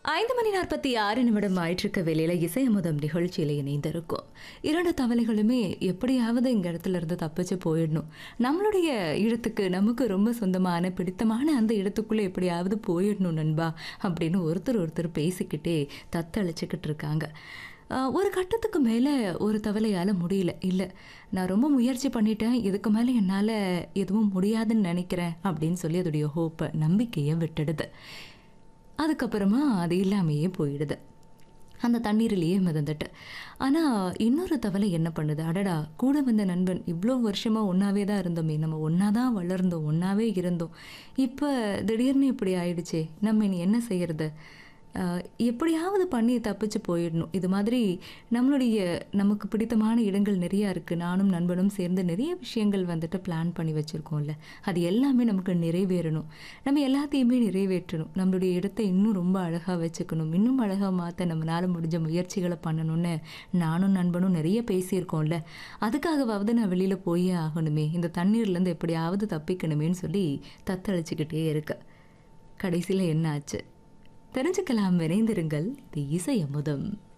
ஐந்து மணி நாற்பத்தி ஆறு நிமிடம் ஆயிட்டிருக்க வேலையில இசை அமுதம் நிகழ்ச்சியில் இணைந்திருக்கும் இரண்டு தவளைகளுமே எப்படியாவது இந்த இடத்துல இருந்து தப்பிச்சு போயிடணும் நம்மளுடைய இடத்துக்கு நமக்கு ரொம்ப சொந்தமான பிடித்தமான அந்த இடத்துக்குள்ளே எப்படியாவது போயிடணும் நண்பா அப்படின்னு ஒருத்தர் ஒருத்தர் பேசிக்கிட்டே தத்தளிச்சுக்கிட்டு இருக்காங்க ஆஹ் ஒரு கட்டத்துக்கு மேலே ஒரு தவளையால் முடியல இல்லை நான் ரொம்ப முயற்சி பண்ணிட்டேன் இதுக்கு மேலே என்னால் எதுவும் முடியாதுன்னு நினைக்கிறேன் அப்படின்னு சொல்லி அதோடைய ஹோப்பை நம்பிக்கையை விட்டுடுது அதுக்கப்புறமா அது இல்லாமையே போயிடுது அந்த தண்ணீரிலேயே மிதந்துட்டு ஆனால் இன்னொரு தவளை என்ன பண்ணுது அடடா கூட வந்த நண்பன் இவ்வளோ வருஷமாக ஒன்றாவே தான் இருந்தோமே நம்ம ஒன்றா தான் வளர்ந்தோம் ஒன்றாவே இருந்தோம் இப்போ திடீர்னு இப்படி ஆயிடுச்சே நம்ம இனி என்ன செய்யறது ஆஹ் எப்படியாவது பண்ணி தப்பிச்சு போயிடணும் இது மாதிரி நம்மளுடைய நமக்கு பிடித்தமான இடங்கள் நிறையா இருக்குது நானும் நண்பனும் சேர்ந்து நிறைய விஷயங்கள் வந்துட்டு பிளான் பண்ணி வச்சுருக்கோம்ல அது எல்லாமே நமக்கு நிறைவேறணும் நம்ம எல்லாத்தையுமே நிறைவேற்றணும் நம்மளுடைய இடத்தை இன்னும் ரொம்ப அழகாக வச்சுக்கணும் இன்னும் அழகாக மாற்ற நம்மளால் முடிஞ்ச முயற்சிகளை பண்ணணும்னு நானும் நண்பனும் நிறைய பேசியிருக்கோம்ல அதுக்காகவாவது நான் வெளியில் போயே ஆகணுமே இந்த தண்ணீர்லேருந்து எப்படியாவது தப்பிக்கணுமேன்னு சொல்லி தத்தளிச்சுக்கிட்டே இருக்க கடைசியில் என்ன ஆச்சு தெரிஞ்சுக்கலாம் விரைந்திருங்கள் இது இசை அமுதம்